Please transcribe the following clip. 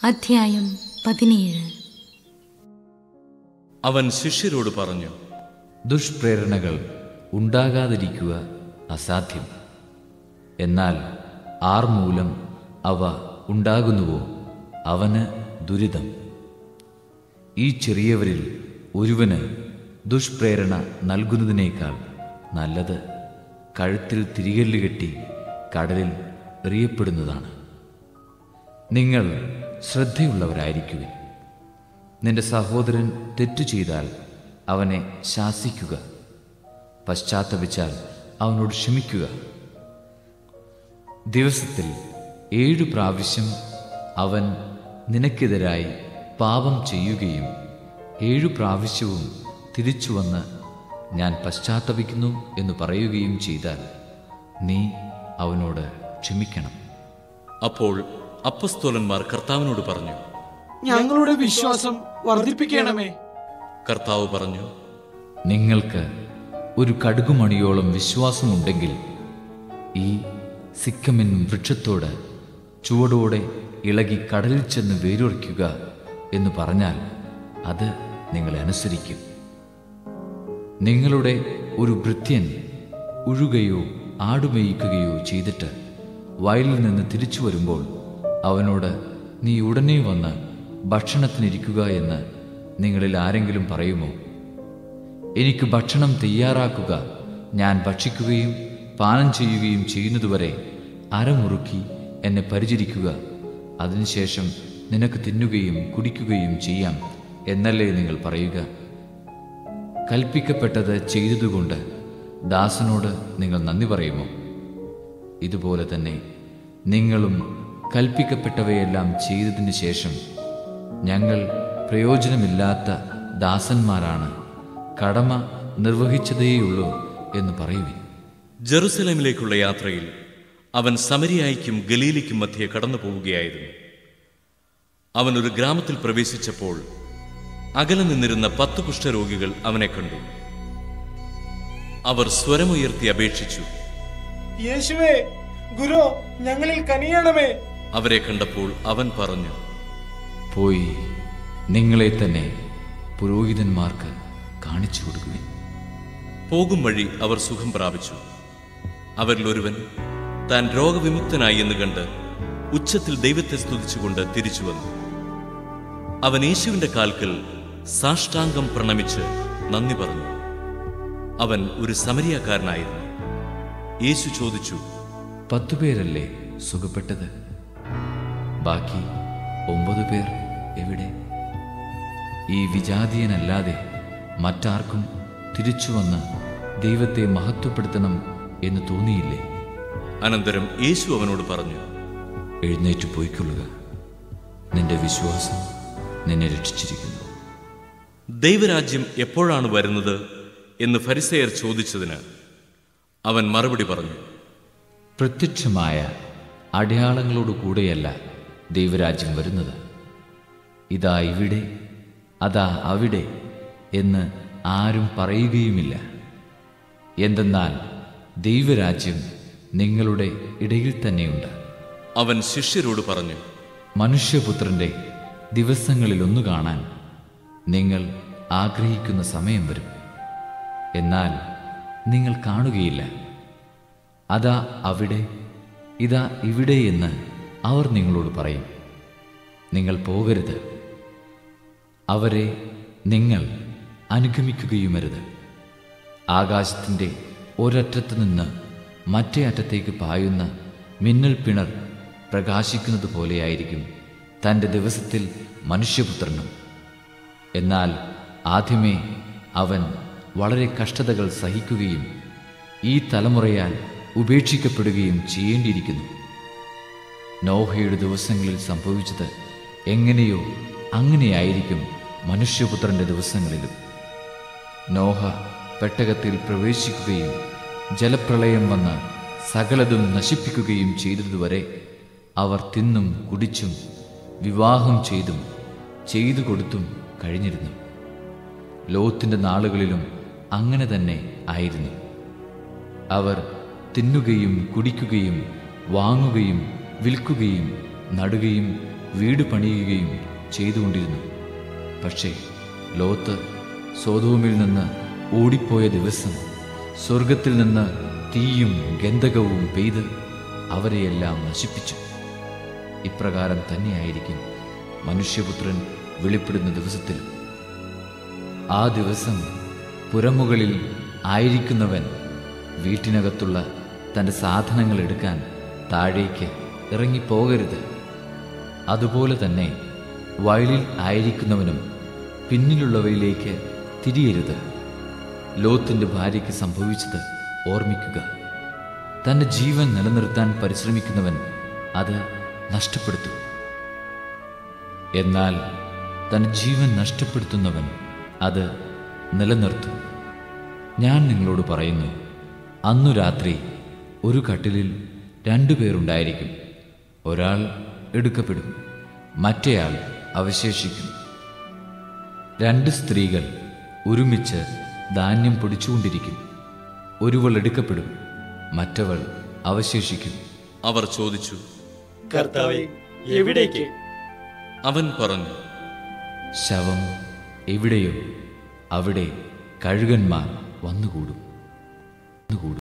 അധ്യായം പതിനേഴ് അവൻ ശിഷ്യരോട് പറഞ്ഞു ദുഷ്പ്രേരണകൾ ഉണ്ടാകാതിരിക്കുക അസാധ്യം എന്നാൽ ആർ മൂലം അവ ഉണ്ടാകുന്നുവോ അവന് ദുരിതം ഈ ചെറിയവരിൽ ഒരുവന് ദുഷ്പ്രേരണ നൽകുന്നതിനേക്കാൾ നല്ലത് കഴുത്തിൽ തിരികല്ല് കെട്ടി കടലിൽ എറിയപ്പെടുന്നതാണ് നിങ്ങൾ ശ്രദ്ധയുള്ളവരായിരിക്കുവിൻ നിന്റെ സഹോദരൻ തെറ്റു ചെയ്താൽ അവനെ ശാസിക്കുക പശ്ചാത്തപിച്ചാൽ അവനോട് ക്ഷമിക്കുക ദിവസത്തിൽ ഏഴു പ്രാവശ്യം അവൻ നിനക്കെതിരായി പാപം ചെയ്യുകയും ഏഴു പ്രാവശ്യവും തിരിച്ചു വന്ന് ഞാൻ പശ്ചാത്തപിക്കുന്നു എന്ന് പറയുകയും ചെയ്താൽ നീ അവനോട് ക്ഷമിക്കണം അപ്പോൾ അപ്പസ്തോലന്മാർ കർത്താവിനോട് പറഞ്ഞു ഞങ്ങളുടെ വിശ്വാസം വർദ്ധിപ്പിക്കണമേ കർത്താവ് പറഞ്ഞു നിങ്ങൾക്ക് ഒരു കടുകുമണിയോളം വിശ്വാസമുണ്ടെങ്കിൽ ഈ സിക്കമിൻ വൃക്ഷത്തോട് ചുവടോടെ ഇളകി കടലിൽ ചെന്ന് വേരുറയ്ക്കുക എന്ന് പറഞ്ഞാൽ അത് നിങ്ങളെ അനുസരിക്കും നിങ്ങളുടെ ഒരു ഭൃത്യൻ ഉഴുകയോ ആടുമേയിക്കുകയോ ചെയ്തിട്ട് വയലിൽ നിന്ന് തിരിച്ചു വരുമ്പോൾ അവനോട് നീ ഉടനെ വന്ന് ഭക്ഷണത്തിനിരിക്കുക എന്ന് നിങ്ങളിൽ ആരെങ്കിലും പറയുമോ എനിക്ക് ഭക്ഷണം തയ്യാറാക്കുക ഞാൻ ഭക്ഷിക്കുകയും പാനം ചെയ്യുകയും ചെയ്യുന്നതുവരെ അരമുറുക്കി എന്നെ പരിചരിക്കുക അതിനുശേഷം നിനക്ക് തിന്നുകയും കുടിക്കുകയും ചെയ്യാം എന്നല്ലേ നിങ്ങൾ പറയുക കൽപ്പിക്കപ്പെട്ടത് ചെയ്തതുകൊണ്ട് ദാസനോട് നിങ്ങൾ നന്ദി പറയുമോ ഇതുപോലെ തന്നെ നിങ്ങളും കൽപ്പിക്കപ്പെട്ടവയെല്ലാം ചെയ്തതിന് ശേഷം ഞങ്ങൾ പ്രയോജനമില്ലാത്ത ദാസന്മാരാണ് കടമ നിർവഹിച്ചതേയുള്ളൂ എന്ന് പറയുവിൻ ജെറുസലേമിലേക്കുള്ള യാത്രയിൽ അവൻ സമരിയായിക്കും ഗലീലിക്കും മധ്യേ കടന്നു പോവുകയായിരുന്നു അവൻ ഒരു ഗ്രാമത്തിൽ പ്രവേശിച്ചപ്പോൾ അകലെ നിന്നിരുന്ന പത്ത് കുഷ്ഠരോഗികൾ അവനെ കണ്ടു അവർ സ്വരമുയർത്തി അപേക്ഷിച്ചു യേശുവേ ഗുരു ഞങ്ങളിൽ കനിയണമേ അവരെ കണ്ടപ്പോൾ അവൻ പറഞ്ഞു പോയി നിങ്ങളെ തന്നെ പുരോഹിതന്മാർക്ക് കാണിച്ചു കൊടുക്കുവിൻ പോകും വഴി അവർ സുഖം പ്രാപിച്ചു അവരിൽ ഒരുവൻ താൻ രോഗവിമുക്തനായി എന്ന് കണ്ട് ഉച്ചത്തിൽ ദൈവത്തെ സ്തുതിച്ചുകൊണ്ട് തിരിച്ചു വന്നു അവൻ യേശുവിന്റെ കാൽക്കൽ സാഷ്ടാംഗം പ്രണമിച്ച് നന്ദി പറഞ്ഞു അവൻ ഒരു സമരിയാക്കാരനായിരുന്നു യേശു ചോദിച്ചു പത്തു പേരല്ലേ സുഖപ്പെട്ടത് ബാക്കി ഒമ്പത് പേർ എവിടെ ഈ വിജാതീയനല്ലാതെ മറ്റാർക്കും തിരിച്ചു വന്ന് ദൈവത്തെ മഹത്വപ്പെടുത്തണം എന്ന് തോന്നിയില്ലേ അനന്തരം യേശു അവനോട് പറഞ്ഞു എഴുന്നേറ്റ് പോയിക്കൊള്ളുക നിന്റെ വിശ്വാസം നിന്നെ രക്ഷിച്ചിരിക്കുന്നു ദൈവരാജ്യം എപ്പോഴാണ് വരുന്നത് എന്ന് ഫരിസയർ ചോദിച്ചതിന് അവൻ മറുപടി പറഞ്ഞു പ്രത്യക്ഷമായ അടയാളങ്ങളോട് കൂടെയല്ല ദൈവരാജ്യം വരുന്നത് ഇതാ ഇവിടെ അതാ അവിടെ എന്ന് ആരും പറയുകയുമില്ല എന്തെന്നാൽ ദൈവരാജ്യം നിങ്ങളുടെ ഇടയിൽ തന്നെയുണ്ട് അവൻ ശിഷ്യരോട് പറഞ്ഞു മനുഷ്യപുത്രന്റെ ദിവസങ്ങളിലൊന്നു കാണാൻ നിങ്ങൾ ആഗ്രഹിക്കുന്ന സമയം വരും എന്നാൽ നിങ്ങൾ കാണുകയില്ല അതാ അവിടെ ഇതാ ഇവിടെ എന്ന് അവർ നിങ്ങളോട് പറയും നിങ്ങൾ പോകരുത് അവരെ നിങ്ങൾ അനുഗമിക്കുകയുമരുത് ആകാശത്തിൻ്റെ ഒരറ്റത്ത് നിന്ന് മറ്റേ അറ്റത്തേക്ക് പായുന്ന മിന്നൽ പിണർ പ്രകാശിക്കുന്നത് പോലെയായിരിക്കും തൻ്റെ ദിവസത്തിൽ മനുഷ്യപുത്രനും എന്നാൽ ആദ്യമേ അവൻ വളരെ കഷ്ടതകൾ സഹിക്കുകയും ഈ തലമുറയാൽ ഉപേക്ഷിക്കപ്പെടുകയും ചെയ്യേണ്ടിയിരിക്കുന്നു നോഹയുടെ ദിവസങ്ങളിൽ സംഭവിച്ചത് എങ്ങനെയോ അങ്ങനെയായിരിക്കും മനുഷ്യപുത്രന്റെ ദിവസങ്ങളിലും നോഹ പെട്ടകത്തിൽ പ്രവേശിക്കുകയും ജലപ്രളയം വന്ന് സകലതും നശിപ്പിക്കുകയും ചെയ്തതുവരെ അവർ തിന്നും കുടിച്ചും വിവാഹം ചെയ്തും ചെയ്തു കൊടുത്തും കഴിഞ്ഞിരുന്നു ലോത്തിന്റെ നാളുകളിലും അങ്ങനെ തന്നെ ആയിരുന്നു അവർ തിന്നുകയും കുടിക്കുകയും വാങ്ങുകയും വിൽക്കുകയും നടുകയും വീട് പണിയുകയും ചെയ്തുകൊണ്ടിരുന്നു പക്ഷേ ലോത്ത് സോതോമിൽ നിന്ന് ഓടിപ്പോയ ദിവസം സ്വർഗത്തിൽ നിന്ന് തീയും ഗന്ധകവും പെയ്ത് അവരെയെല്ലാം നശിപ്പിച്ചു ഇപ്രകാരം തന്നെയായിരിക്കും മനുഷ്യപുത്രൻ വെളിപ്പെടുന്ന ദിവസത്തിൽ ആ ദിവസം പുറമുകളിൽ ആയിരിക്കുന്നവൻ വീട്ടിനകത്തുള്ള തൻ്റെ സാധനങ്ങൾ എടുക്കാൻ താഴേക്ക് ഇറങ്ങിപ്പോകരുത് അതുപോലെ തന്നെ വയലിൽ ആയിരിക്കുന്നവനും പിന്നിലുള്ളവയിലേക്ക് തിരിയരുത് ലോത്തിൻ്റെ ഭാര്യയ്ക്ക് സംഭവിച്ചത് ഓർമ്മിക്കുക തൻ്റെ ജീവൻ നിലനിർത്താൻ പരിശ്രമിക്കുന്നവൻ അത് നഷ്ടപ്പെടുത്തും എന്നാൽ തൻ്റെ ജീവൻ നഷ്ടപ്പെടുത്തുന്നവൻ അത് നിലനിർത്തും ഞാൻ നിങ്ങളോട് പറയുന്നു അന്നു രാത്രി ഒരു കട്ടിലിൽ രണ്ടു പേരുണ്ടായിരിക്കും ഒരാൾ എടുക്കപ്പെടും മറ്റേയാൾ അവശേഷിക്കും രണ്ട് സ്ത്രീകൾ ഒരുമിച്ച് ധാന്യം പൊടിച്ചുകൊണ്ടിരിക്കും ഒരുവൾ എടുക്കപ്പെടും മറ്റവൾ അവശേഷിക്കും അവർ ചോദിച്ചു കർത്താവെ എവിടേക്ക് അവൻ പറഞ്ഞു ശവം എവിടെയോ അവിടെ കഴുകന്മാർ വന്നുകൂടും വന്നുകൂടും